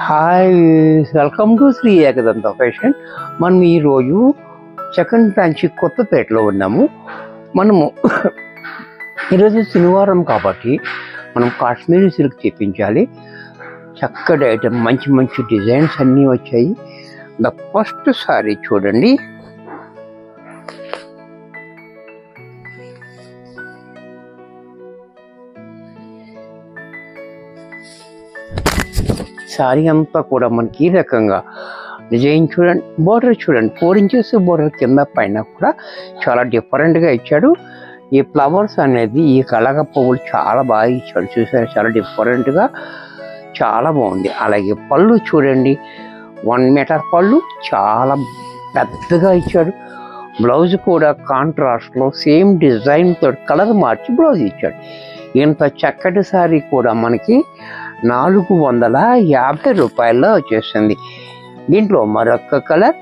hi welcome to Shri Ekadanta fashion మనం ఈరోజు second branch కొత్తపేటలో ఉన్నాము మనము ఈరోజు శనివారం కాబట్టి మనం కాశ్మీరీ సిల్క్ తెప్పించాలి చక్కటి ఐటమ్ మంచి మంచి డిజైన్స్ అన్నీ వచ్చాయి ద ఫస్ట్ సారీ చూడండి శారీ అంతా కూడా మనకి ఈ రకంగా డిజైన్ చూడండి బోర్డర్ చూడండి ఫోర్ ఇంచెస్ బోర్డర్ కింద పైన కూడా చాలా డిఫరెంట్గా ఇచ్చాడు ఈ ఫ్లవర్స్ అనేది ఈ కలగ పువ్వులు చాలా బాగా ఇచ్చాడు చూసారు చాలా డిఫరెంట్గా చాలా బాగుంది అలాగే పళ్ళు చూడండి వన్ మీటర్ పళ్ళు చాలా పెద్దగా ఇచ్చాడు బ్లౌజ్ కూడా కాంట్రాస్ట్లో సేమ్ డిజైన్ తోటి కలర్ మార్చి బ్లౌజ్ ఇచ్చాడు ఇంత చక్కటి సారీ కూడా మనకి నాలుగు వందల యాభై రూపాయల్లో వచ్చేస్తుంది దీంట్లో మరొక కలర్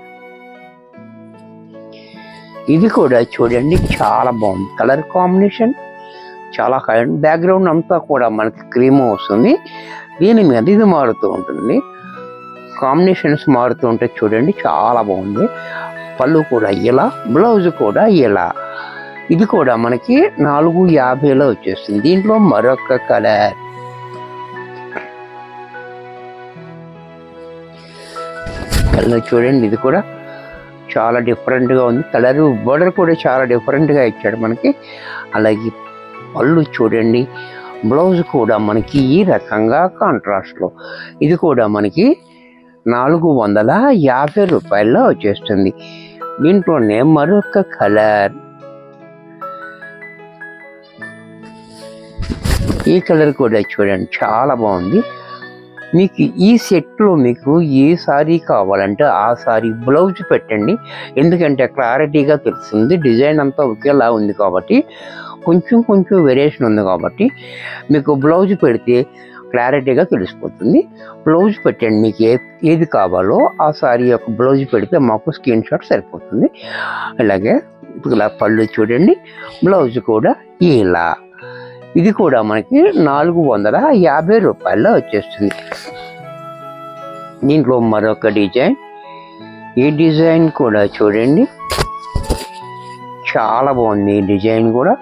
ఇది కూడా చూడండి చాలా బాగుంది కలర్ కాంబినేషన్ చాలా బ్యాక్గ్రౌండ్ అంతా కూడా మనకి క్రీమ్ వస్తుంది దీని మీద ఇది మారుతూ ఉంటుంది కాంబినేషన్స్ మారుతూ ఉంటే చూడండి చాలా బాగుంది పళ్ళు కూడా ఇలా బ్లౌజ్ కూడా ఇలా ఇది కూడా మనకి నాలుగు యాభైలో వచ్చేస్తుంది దీంట్లో మరొక కలర్ కలర్ చూడండి ఇది కూడా చాలా డిఫరెంట్గా ఉంది కలర్ బోర్డర్ కూడా చాలా డిఫరెంట్గా ఇచ్చాడు మనకి అలాగే పళ్ళు చూడండి బ్లౌజ్ కూడా మనకి ఈ రకంగా కాంట్రాస్ట్లో ఇది కూడా మనకి నాలుగు వందల యాభై రూపాయల్లో వచ్చేస్తుంది దీంట్లోనే మరొక కలర్ ఈ కలర్ కూడా చూడండి చాలా బాగుంది మీకు ఈ సెట్లో మీకు ఏ సారీ కావాలంటే ఆ సారీ బ్లౌజ్ పెట్టండి ఎందుకంటే క్లారిటీగా తెలుస్తుంది డిజైన్ అంతా ఒకేలా ఉంది కాబట్టి కొంచెం కొంచెం వేరియేషన్ ఉంది కాబట్టి మీకు బ్లౌజ్ పెడితే క్లారిటీగా తెలిసిపోతుంది బ్లౌజ్ పెట్టండి మీకు ఏ ఏది కావాలో ఆ సారీ యొక్క బ్లౌజ్ పెడితే మాకు స్క్రీన్ షాట్ సరిపోతుంది అలాగే ఇలా పళ్ళు చూడండి బ్లౌజ్ కూడా ఇలా ఇది కూడా మనకి నాలుగు వందల యాభై రూపాయల్లో వచ్చేస్తుంది దీంట్లో మరొక డిజైన్ ఈ డిజైన్ కూడా చూడండి చాలా బాగుంది ఈ డిజైన్ కూడా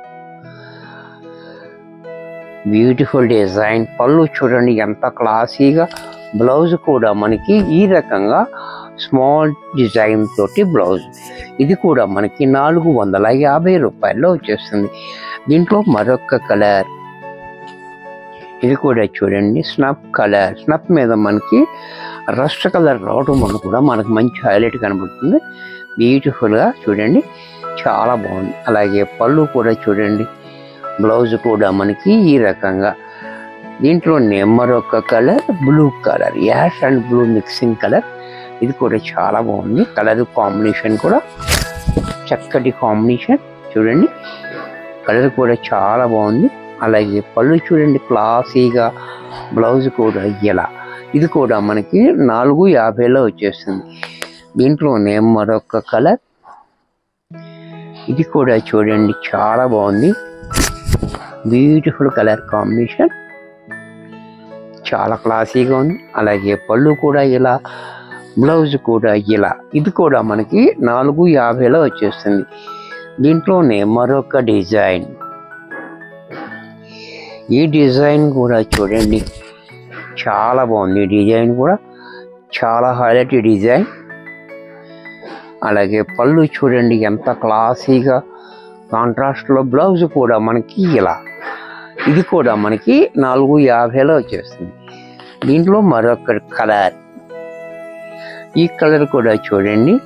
బ్యూటిఫుల్ డిజైన్ పళ్ళు చూడండి ఎంత క్లాసీగా బ్లౌజ్ కూడా మనకి ఈ రకంగా స్మాల్ డిజైన్ తోటి బ్లౌజ్ ఇది కూడా మనకి నాలుగు వందల యాభై రూపాయల్లో వచ్చేస్తుంది దీంట్లో మరొక కలర్ ఇది కూడా చూడండి స్నప్ కలర్ స్నప్ మీద మనకి రస్ట్ కలర్ రావడం వల్ల కూడా మనకు మంచి హైలైట్ కనబడుతుంది బ్యూటిఫుల్గా చూడండి చాలా బాగుంది అలాగే పళ్ళు కూడా చూడండి బ్లౌజ్ కూడా మనకి ఈ రకంగా దీంట్లోనే మరొక colour blue colour ash and blue mixing colour ఇది కూడా చాలా బాగుంది కలర్ కాంబినేషన్ కూడా చక్కటి కాంబినేషన్ చూడండి కలర్ కూడా చాలా బాగుంది అలాగే పళ్ళు చూడండి క్లాసీగా బ్లౌజ్ కూడా ఇలా ఇది కూడా మనకి నాలుగు యాభైలో వచ్చేస్తుంది దీంట్లోనే మరొక కలర్ ఇది కూడా చూడండి చాలా బాగుంది బ్యూటిఫుల్ కలర్ కాంబినేషన్ చాలా క్లాసీగా ఉంది అలాగే పళ్ళు కూడా ఇలా బ్లౌజ్ కూడా ఇలా ఇది కూడా మనకి నాలుగు యాభైలో వచ్చేస్తుంది దీంట్లోనే మరొక డిజైన్ ఈ డిజైన్ కూడా చూడండి చాలా బాగుంది ఈ డిజైన్ కూడా చాలా హైలైట్ డిజైన్ అలాగే పళ్ళు చూడండి ఎంత క్లాసీగా కాంట్రాస్ట్లో బ్లౌజ్ కూడా మనకి ఇలా ఇది కూడా మనకి నాలుగు యాభైలో వచ్చేస్తుంది దీంట్లో మరొక కలర్ ఈ కలర్ కూడా చూడండి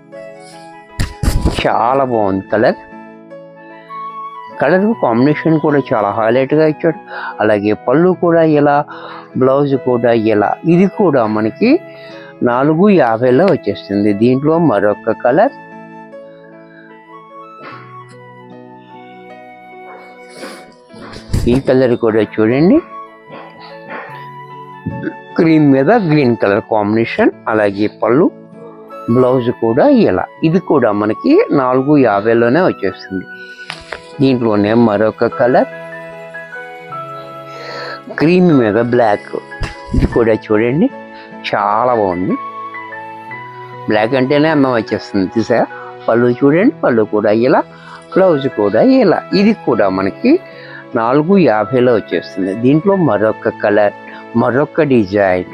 చాలా బాగుంది కలర్ కలర్ కాంబినేషన్ కూడా చాలా హైలైట్గా ఇచ్చాడు అలాగే పళ్ళు కూడా ఇలా బ్లౌజ్ కూడా ఇలా ఇది కూడా మనకి నాలుగు యాభైలో వచ్చేస్తుంది దీంట్లో మరొక కలర్ ఈ కలర్ కూడా చూడండి క్రీమ్ మీద గ్రీన్ కలర్ కాంబినేషన్ అలాగే పళ్ళు బ్లౌజ్ కూడా ఇలా ఇది కూడా మనకి నాలుగు యాభైలోనే వచ్చేస్తుంది దీంట్లోనే మరొక కలర్ క్రీమ్ మీద బ్లాక్ ఇది కూడా చూడండి చాలా బాగుంది బ్లాక్ అంటేనే అందం వచ్చేస్తుంది చూసా పళ్ళు చూడండి పళ్ళు కూడా ఇలా బ్లౌజ్ కూడా ఇలా ఇది కూడా మనకి నాలుగు యాభైలో వచ్చేస్తుంది దీంట్లో మరొక కలర్ మరొక డిజైన్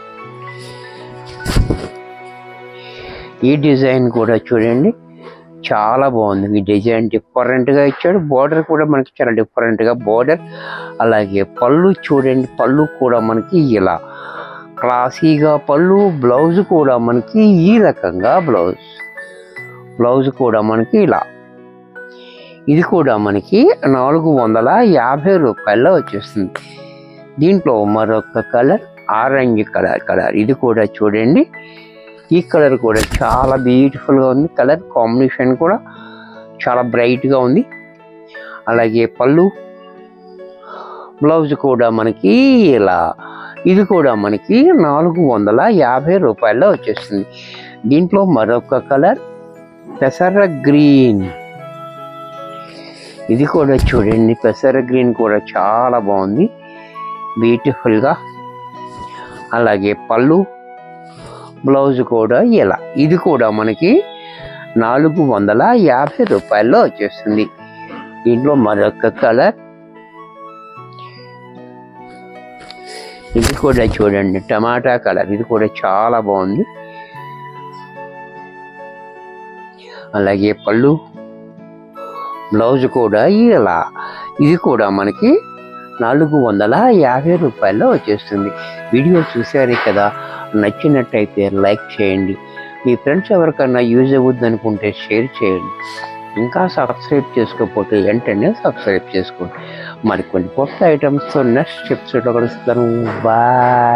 ఈ డిజైన్ కూడా చూడండి చాలా బాగుంది ఈ డిజైన్ డిఫరెంట్గా ఇచ్చాడు బోర్డర్ కూడా మనకి చాలా డిఫరెంట్గా బోర్డర్ అలాగే పళ్ళు చూడండి పళ్ళు కూడా మనకి ఇలా క్లాసీగా పళ్ళు బ్లౌజ్ కూడా మనకి ఈ రకంగా బ్లౌజ్ బ్లౌజ్ కూడా మనకి ఇలా ఇది కూడా మనకి నాలుగు వందల యాభై రూపాయల్లో వచ్చేస్తుంది దీంట్లో మరొక కలర్ ఆరెంజ్ కలర్ కలర్ ఇది కూడా చూడండి ఈ కలర్ కూడా చాలా బ్యూటిఫుల్గా ఉంది కలర్ కాంబినేషన్ కూడా చాలా బ్రైట్గా ఉంది అలాగే పళ్ళు బ్లౌజ్ కూడా మనకి ఇలా ఇది కూడా మనకి నాలుగు వందల యాభై రూపాయల్లో వచ్చేస్తుంది దీంట్లో మరొక కలర్ పెసర గ్రీన్ ఇది కూడా చూడండి పెసర గ్రీన్ కూడా చాలా బాగుంది బ్యూటిఫుల్గా అలాగే పళ్ళు బ్లౌజ్ కూడా ఇలా ఇది కూడా మనకి నాలుగు వందల యాభై రూపాయల్లో వచ్చేస్తుంది దీంట్లో మరొక కలర్ ఇది కూడా చూడండి టమాటా కలర్ ఇది కూడా చాలా బాగుంది అలాగే పళ్ళు బ్లౌజ్ కూడా ఇలా ఇది కూడా మనకి నాలుగు వందల యాభై రూపాయల్లో వచ్చేస్తుంది వీడియో చూసారే కదా నచ్చినట్టయితే లైక్ చేయండి మీ ఫ్రెండ్స్ ఎవరికన్నా యూజ్ అవుద్ది అనుకుంటే షేర్ చేయండి ఇంకా సబ్స్క్రైబ్ చేసుకోకపోతే వెంటనే సబ్స్క్రైబ్ చేసుకోండి మరికొన్ని కొత్త ఐటమ్స్తో నెక్స్ట్ ఎపిసోడ్లో కలుస్తాను బాయ్